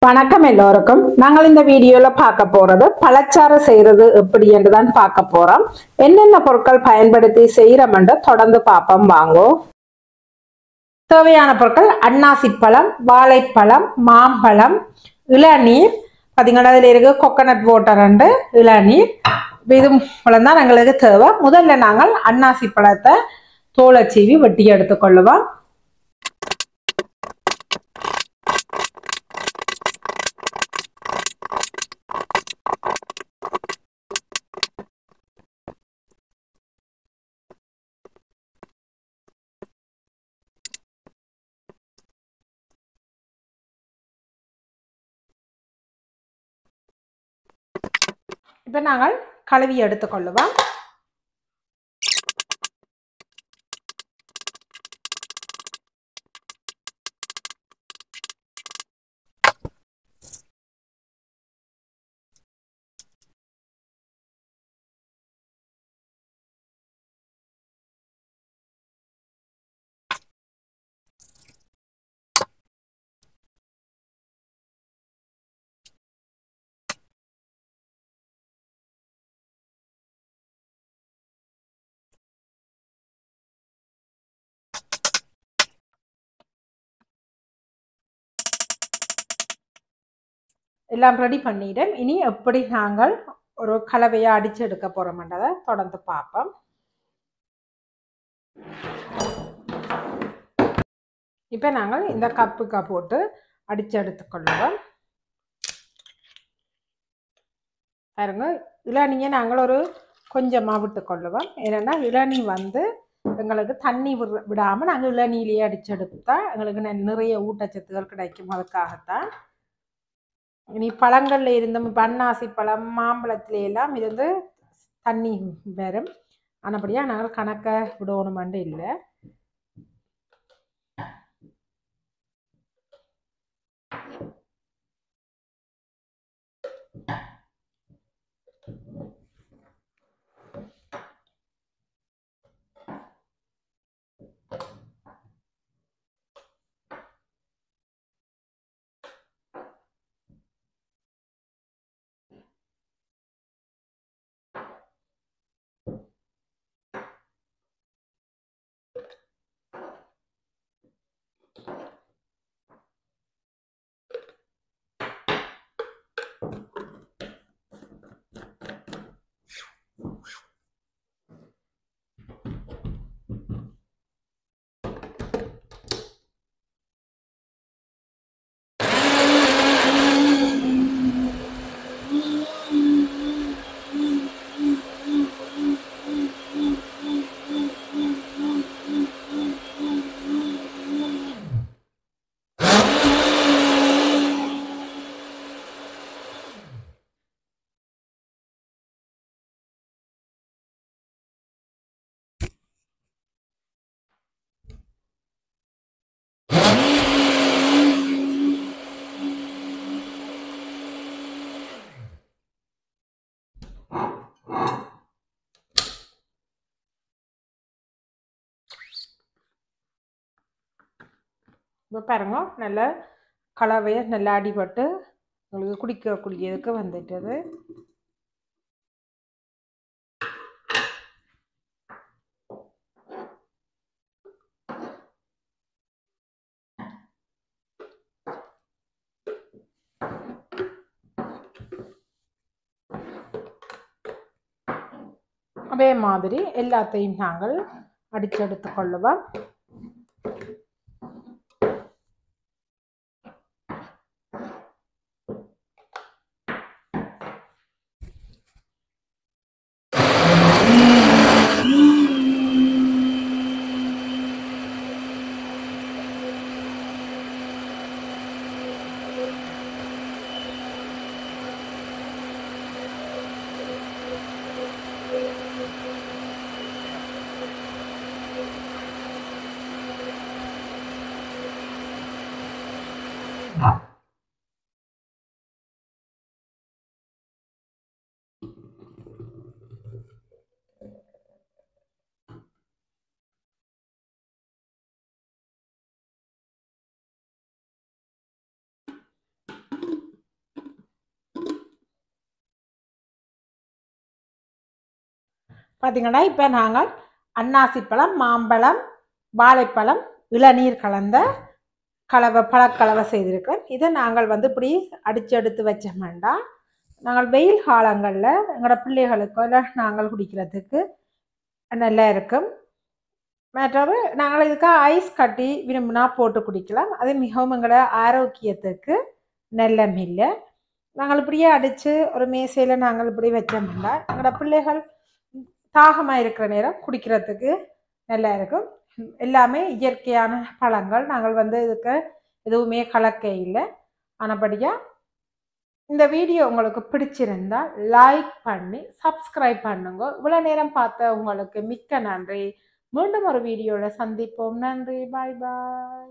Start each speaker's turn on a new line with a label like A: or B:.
A: வணக்கம் எல்லோருக்கும் நாங்கள் இந்த வீடியோல பார்க்க போறது பழச்சாறு செய்யறது எப்படி என்று தான் பார்க்க போறோம் என்னென்ன பொருட்கள் பயன்படுத்தி செய்யறோம்ன்ற தொடர்ந்து பார்ப்போம் வாங்கோ தேவையான பொருட்கள் அன்னாசி பழம் வாழைப்பழம் மாம்பழம் இளநீர் பார்த்தீங்கன்னா அதில் இருக்கு கொக்கனட் வாட்டர் அண்டு இளநீர் இது பழம் தான் எங்களுக்கு தேவை முதல்ல நாங்கள் அன்னாசி பழத்தை தோலை சீவி வெட்டி எடுத்துக்கொள்ளுவோம் இப்போ நாங்கள் கழுவி எடுத்துக்கொள்ளுவோம் எல்லாம் ரெடி பண்ணிட்டேன் இனி எப்படி நாங்கள் ஒரு கலவையை அடிச்சு எடுக்க போறோம்ன்றதை தொடர்ந்து பார்ப்போம் இப்போ நாங்கள் இந்த கப்புக்கா போட்டு அடிச்சு எடுத்துக்கொள்ளுவோம் பாருங்க இளநியை நாங்கள் ஒரு கொஞ்சமாக விட்டுக்கொள்ளுவோம் ஏன்னா இளநீ வந்து எங்களுக்கு தண்ணி விட விடாமல் நாங்கள் இளநீலேயே அடிச்சு எடுத்தா எங்களுக்கு நெ- நிறைய ஊட்டச்சத்துக்கள் கிடைக்கும் அதுக்காகத்தான் இனி பழங்கள்ல இருந்து இப்ப அன்னாசி பழம் மாம்பழத்துல எல்லாம் இருந்து தண்ணி வரும் ஆனபடியாக நாங்கள் கணக்க விடணுமெண்டு இல்லை இப்போ பாருங்க நல்ல கலவையை நல்லா அடிபட்டு உங்களுக்கு குடிக்கக்கூடியதுக்கு வந்துட்டது அதே மாதிரி எல்லாத்தையும் நாங்கள் அடிச்செடுத்து கொள்ளுவோம் பார்த்தீங்கன்னா இப்போ நாங்கள் அன்னாசிப்பழம் மாம்பழம் வாழைப்பழம் இளநீர் கலந்த கலவை பழக்கலவை செய்திருக்கிறோம் இதை நாங்கள் வந்து இப்படி அடித்து எடுத்து வச்சோம்னா நாங்கள் வெயில் காலங்களில் எங்களோட பிள்ளைகளுக்கோ இல்லை நாங்கள் குடிக்கிறதுக்கு நல்லா இருக்கும் மற்றது நாங்கள் இதுக்கு ஐஸ் கட்டி விரும்பினா போட்டு குடிக்கலாம் அது மிகவும் எங்களோட ஆரோக்கியத்துக்கு நல்ல மில்லை நாங்கள் இப்படியே அடித்து ஒரு மேசையில் நாங்கள் இப்படி வச்சோம்னா எங்களோட பிள்ளைகள் தாகமாக இருக்கிற நேரம் குடிக்கிறதுக்கு நல்லா இருக்கும் எல்லாமே இயற்கையான பழங்கள் நாங்கள் வந்து இதுக்கு எதுவுமே கலக்க இல்லை ஆனபடியாக இந்த வீடியோ உங்களுக்கு பிடிச்சிருந்தா லைக் பண்ணி சப்ஸ்கிரைப் பண்ணுங்க இவ்வளோ நேரம் பார்த்த உங்களுக்கு மிக்க நன்றி மீண்டும் ஒரு வீடியோவில் சந்திப்போம் நன்றி பாய் பாய்